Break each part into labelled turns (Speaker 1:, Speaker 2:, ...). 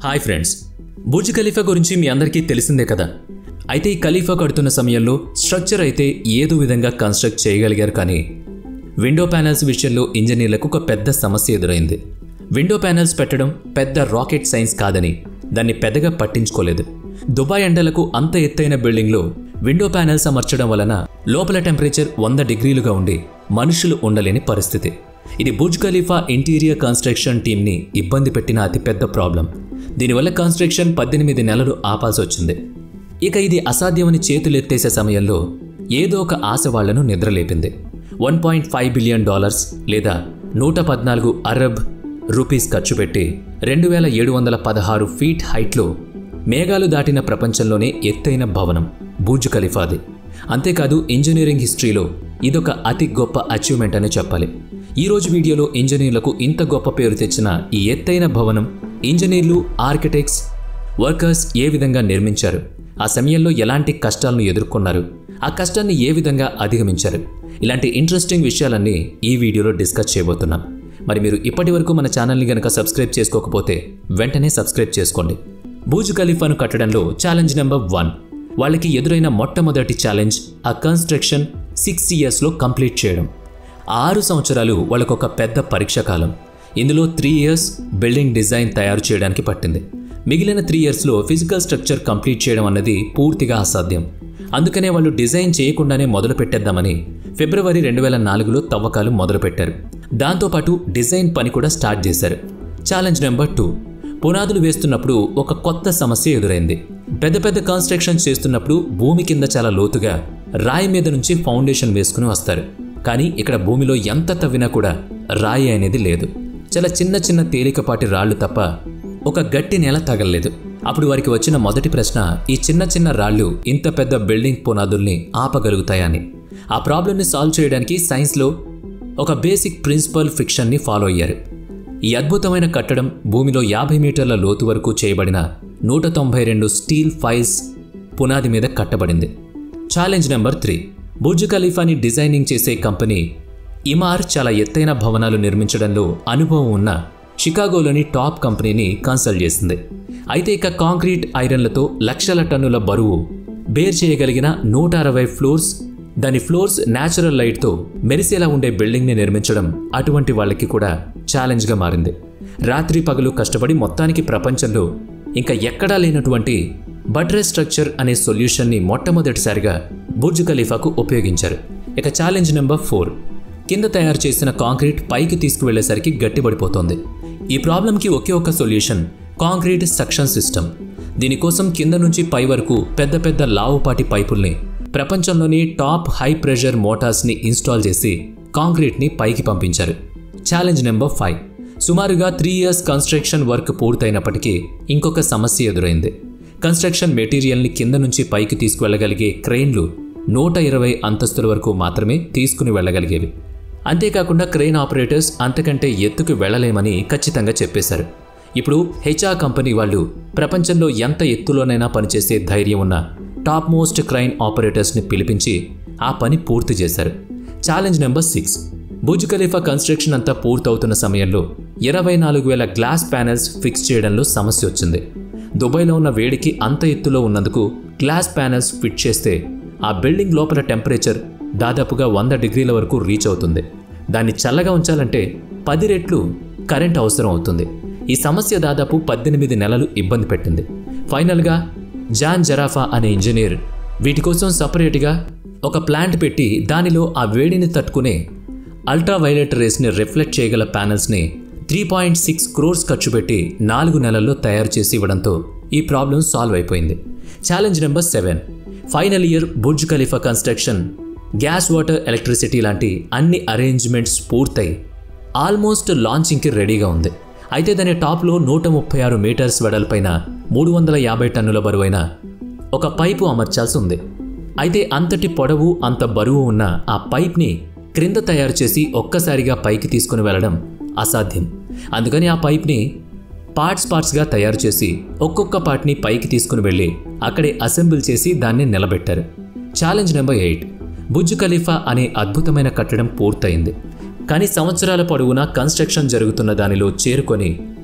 Speaker 1: hi friends Burj Khalifa గురించి మీ అందరికీ తెలిసిందే కదా అయితే ఈ ఖలీఫా కడుతున్న సమయంలో స్ట్రక్చర్ అయితే ఏదో విధంగా కన్స్ట్రక్ట్ చేయగలిగారు కానీ విండో ప్యానెల్స్ విషయంలో ఇంజనీర్లకు ఒక పెద్ద సమస్య ఎదురైంది విండో ప్యానెల్స్ పెట్టడం పెద్ద రాకెట్ సైన్స్ కాదని దాన్ని పెద్దగా పట్టించుకోలేదు దుబాయ్ ఎండలకు అంత ఎత్తైన బిల్డింగ్లో విండో ప్యానెల్స్ అమర్చడం వలన లోపల టెంపరేచర్ వంద డిగ్రీలుగా ఉండి మనుషులు ఉండలేని పరిస్థితి ఇది బుర్జ్ ఖలీఫా ఇంటీరియర్ కన్స్ట్రక్షన్ టీంని ఇబ్బంది పెట్టిన అతిపెద్ద ప్రాబ్లం దీనివల్ల కన్స్ట్రక్షన్ పద్దెనిమిది నెలలు ఆపాల్సి వచ్చింది ఇక ఇది అసాధ్యమని చేతులెత్తేసే సమయంలో ఏదో ఒక ఆశ వాళ్లను నిద్రలేపింది one point five billion dollars లేదా నూట పద్నాలుగు అరబ్ రూపీస్ ఖర్చు పెట్టి రెండు వేల ఏడు వందల పదహారు ఫీట్ హైట్లో మేఘాలు దాటిన ప్రపంచంలోనే ఎత్తైన భవనం బూర్జ్ ఖలీఫాది అంతేకాదు ఇంజనీరింగ్ హిస్టరీలో ఇదొక అతి గొప్ప అచీవ్మెంట్ అని చెప్పాలి ఈ రోజు వీడియోలో ఇంజనీర్లకు ఇంత గొప్ప పేరు తెచ్చిన ఈ ఎత్తైన భవనం ఇంజనీర్లు ఆర్కిటెక్ట్స్ వర్కర్స్ ఏ విధంగా నిర్మించారు ఆ సమయంలో ఎలాంటి కష్టాలను ఎదుర్కొన్నారు ఆ కష్టాన్ని ఏ విధంగా అధిగమించారు ఇలాంటి ఇంట్రెస్టింగ్ విషయాలన్నీ ఈ వీడియోలో డిస్కస్ చేయబోతున్నాం మరి మీరు ఇప్పటి వరకు మన ఛానల్ని గనక సబ్స్క్రైబ్ చేసుకోకపోతే వెంటనే సబ్స్క్రైబ్ చేసుకోండి బూజ్ ఖలీఫాను కట్టడంలో ఛాలెంజ్ నెంబర్ వన్ వాళ్ళకి ఎదురైన మొట్టమొదటి ఛాలెంజ్ ఆ కన్స్ట్రక్షన్ సిక్స్ ఇయర్స్లో కంప్లీట్ చేయడం ఆ ఆరు సంవత్సరాలు వాళ్ళకొక పెద్ద పరీక్ష కాలం ఇందులో త్రీ ఇయర్స్ బిల్డింగ్ డిజైన్ తయారు చేయడానికి పట్టింది మిగిలిన త్రీ ఇయర్స్లో ఫిజికల్ స్ట్రక్చర్ కంప్లీట్ చేయడం అన్నది పూర్తిగా అసాధ్యం అందుకనే వాళ్ళు డిజైన్ చేయకుండానే మొదలు పెట్టేద్దామని ఫిబ్రవరి రెండు వేల నాలుగులో తవ్వకాలు మొదలుపెట్టారు దాంతోపాటు డిజైన్ పని కూడా స్టార్ట్ చేశారు ఛాలెంజ్ నెంబర్ టూ పునాదులు వేస్తున్నప్పుడు ఒక కొత్త సమస్య ఎదురైంది పెద్ద పెద్ద కన్స్ట్రక్షన్ చేస్తున్నప్పుడు భూమి కింద చాలా లోతుగా రాయి మీద నుంచి ఫౌండేషన్ వేసుకుని వస్తారు కానీ ఇక్కడ భూమిలో ఎంత తవ్వినా కూడా రాయి అనేది లేదు చాలా చిన్న చిన్న తేలికపాటి రాళ్లు తప్ప ఒక గట్టి నేల తగలలేదు అప్పుడు వారికి వచ్చిన మొదటి ప్రశ్న ఈ చిన్న చిన్న రాళ్ళు ఇంత పెద్ద బిల్డింగ్ పునాదుల్ని ఆపగలుగుతాయని ఆ ప్రాబ్లమ్ని సాల్వ్ చేయడానికి సైన్స్లో ఒక బేసిక్ ప్రిన్సిపల్ ఫిక్షన్ని ఫాలో అయ్యారు ఈ అద్భుతమైన కట్టడం భూమిలో యాభై మీటర్ల లోతు వరకు చేయబడిన నూట తొంభై రెండు స్టీల్ ఫైల్స్ పునాది మీద కట్టబడింది ఛాలెంజ్ నెంబర్ త్రీ బుర్జ్ ఖలీఫాని డిజైనింగ్ చేసే కంపెనీ ఇమార్ చాలా ఎత్తైన భవనాలు నిర్మించడంలో అనుభవం ఉన్న షికాగోలోని టాప్ కంపెనీని కన్సల్ట్ చేసింది అయితే ఇక కాంక్రీట్ ఐరన్లతో లక్షల టన్నుల బరువు బేర్ చేయగలిగిన నూట అరవై ఫ్లోర్స్ దాని ఫ్లోర్స్ న్యాచురల్ లైట్తో మెరిసేలా ఉండే బిల్డింగ్ని నిర్మించడం అటువంటి వాళ్ళకి కూడా ఛాలెంజ్గా మారింది రాత్రి పగలు కష్టపడి మొత్తానికి ప్రపంచంలో ఇంకా ఎక్కడా లేనటువంటి బట్రే స్ట్రక్చర్ అనే సొల్యూషన్ని మొట్టమొదటిసారిగా బుర్జ్ ఖలీఫాకు ఉపయోగించారు ఇక ఛాలెంజ్ నెంబర్ ఫోర్ కింద తయారు చేసిన కాంక్రీట్ పైకి తీసుకువెళ్లేసరికి గట్టిపడిపోతోంది ఈ ప్రాబ్లంకి ఒకే ఒక్క సొల్యూషన్ కాంక్రీట్ సక్షన్ సిస్టమ్ దీనికోసం కింద నుంచి పై వరకు పెద్ద పెద్ద లావుపాటి పైపుల్ని ప్రపంచంలోని టాప్ హై ప్రెషర్ మోటార్స్ని ఇన్స్టాల్ చేసి కాంక్రీట్ని పైకి పంపించారు ఛాలెంజ్ నెంబర్ ఫైవ్ సుమారుగా త్రీ ఇయర్స్ కన్స్ట్రక్షన్ వర్క్ పూర్తయినప్పటికీ ఇంకొక సమస్య ఎదురైంది కన్స్ట్రక్షన్ మెటీరియల్ని కింద నుంచి పైకి తీసుకువెళ్ళగలిగే క్రెయిన్లు నూట ఇరవై అంతస్తుల వరకు మాత్రమే తీసుకుని వెళ్ళగలిగేవి అంతేకాకుండా క్రెయిన్ ఆపరేటర్స్ అంతకంటే ఎత్తుకు వెళ్ళలేమని ఖచ్చితంగా చెప్పేశారు ఇప్పుడు హెచ్ఆర్ కంపెనీ వాళ్ళు ప్రపంచంలో ఎంత ఎత్తులోనైనా పనిచేసే ధైర్యం ఉన్న టాప్ మోస్ట్ క్రైన్ ఆపరేటర్స్ని పిలిపించి ఆ పని పూర్తి చేశారు challenge number six Burj Khalifa construction అంతా పూర్తవుతున్న సమయంలో ఇరవై నాలుగు వేల గ్లాస్ ప్యానెల్స్ ఫిక్స్ చేయడంలో సమస్య వచ్చింది దుబాయ్లో ఉన్న వేడికి అంత ఎత్తులో ఉన్నందుకు గ్లాస్ ప్యానెల్స్ ఫిట్ చేస్తే ఆ బిల్డింగ్ లోపల టెంపరేచర్ దాదాపుగా వంద డిగ్రీల వరకు రీచ్ అవుతుంది దాన్ని చల్లగా ఉంచాలంటే పది రెట్లు కరెంట్ అవసరం అవుతుంది ఈ సమస్య దాదాపు పద్దెనిమిది నెలలు ఇబ్బంది పెట్టింది ఫైనల్గా జాన్ జరాఫా అనే ఇంజనీర్ వీటి కోసం సపరేట్గా ఒక ప్లాంట్ పెట్టి దానిలో ఆ వేడిని తట్టుకునే అల్ట్రా వైలెట్ రేస్ని రిఫ్లెక్ట్ చేయగల ప్యానెల్స్ని త్రీ పాయింట్ సిక్స్ క్రోర్స్ ఖర్చు పెట్టి నాలుగు నెలల్లో తయారు చేసి ఇవ్వడంతో ఈ ప్రాబ్లం సాల్వ్ అయిపోయింది challenge number seven final year Burj Khalifa construction gas water electricity లాంటి అన్ని అరేంజ్మెంట్స్ పూర్తయి ఆల్మోస్ట్ లాంచింగ్కి రెడీగా ఉంది అయితే దాని టాప్లో నూట ముప్పై ఆరు మీటర్స్ వెడల్పైన మూడు వందల యాభై టన్నుల బరువైన ఒక పైపు అమర్చాల్సి ఉంది అయితే అంతటి పొడవు అంత బరువు ఉన్న ఆ పైప్ని క్రింద తయారు చేసి ఒక్కసారిగా పైకి తీసుకుని వెళ్ళడం అసాధ్యం అందుకని ఆ పైప్ని పార్ట్స్ పార్ట్స్గా తయారు చేసి ఒక్కొక్క పార్ట్ని పైకి తీసుకుని వెళ్ళి అక్కడే అసెంబుల్ చేసి దాన్ని నిలబెట్టారు challenge number eight Burj Khalifa అనే అద్భుతమైన కట్టడం పూర్తయింది కానీ సంవత్సరాల పొడవునా కన్స్ట్రక్షన్ జరుగుతున్న దానిలో చేరుకొని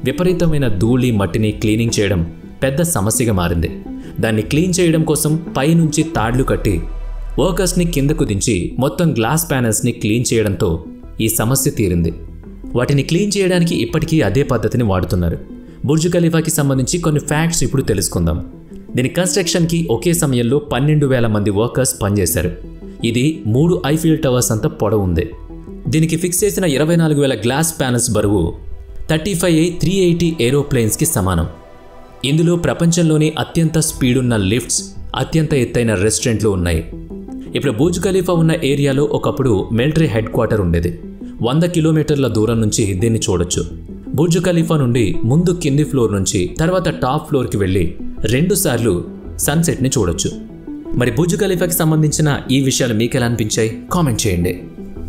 Speaker 1: విపరీతమైన ధూళి మట్టిని క్లీనింగ్ చేయడం పెద్ద సమస్యగా మారింది దాన్ని క్లీన్ చేయడం కోసం పైనుంచి తాడ్లు కట్టి వర్కర్స్ని కిందకు దించి మొత్తం గ్లాస్ ప్యానెల్స్ని క్లీన్ చేయడంతో ఈ సమస్య తీరింది వాటిని క్లీన్ చేయడానికి ఇప్పటికీ అదే పద్ధతిని వాడుతున్నారు బుర్జ్ ఖలీఫాకి సంబంధించి కొన్ని ఫ్యాక్ట్స్ ఇప్పుడు తెలుసుకుందాం దీని కన్స్ట్రక్షన్కి ఒకే సమయంలో పన్నెండు వేల మంది వర్కర్స్ పనిచేశారు ఇది మూడు ఐఫిల్ టవర్స్ అంత పొడవు ఉంది దీనికి ఫిక్స్ చేసిన ఇరవై నాలుగు వేల గ్లాస్ ప్యానల్స్ బరువు thirty five A three eighty ఏరోప్లేన్స్కి సమానం ఇందులో ప్రపంచంలోనే అత్యంత స్పీడున్న లిఫ్ట్స్ అత్యంత ఎత్తైన రెస్టారెంట్లు ఉన్నాయి ఇప్పుడు బూజ్ ఖలీఫా ఉన్న ఏరియాలో ఒకప్పుడు మిలిటరీ హెడ్ క్వార్టర్ ఉండేది వంద కిలోమీటర్ల దూరం నుంచి దీన్ని చూడొచ్చు బుర్జ్ ఖలీఫా నుండి ముందు కింది ఫ్లోర్ నుంచి తర్వాత టాప్ ఫ్లోర్కి వెళ్ళి రెండుసార్లు సన్సెట్ని చూడొచ్చు మరి బుర్జ్ ఖలీఫాకి సంబంధించిన ఈ విషయాలు మీకు ఎలా అనిపించాయి కామెంట్ చేయండి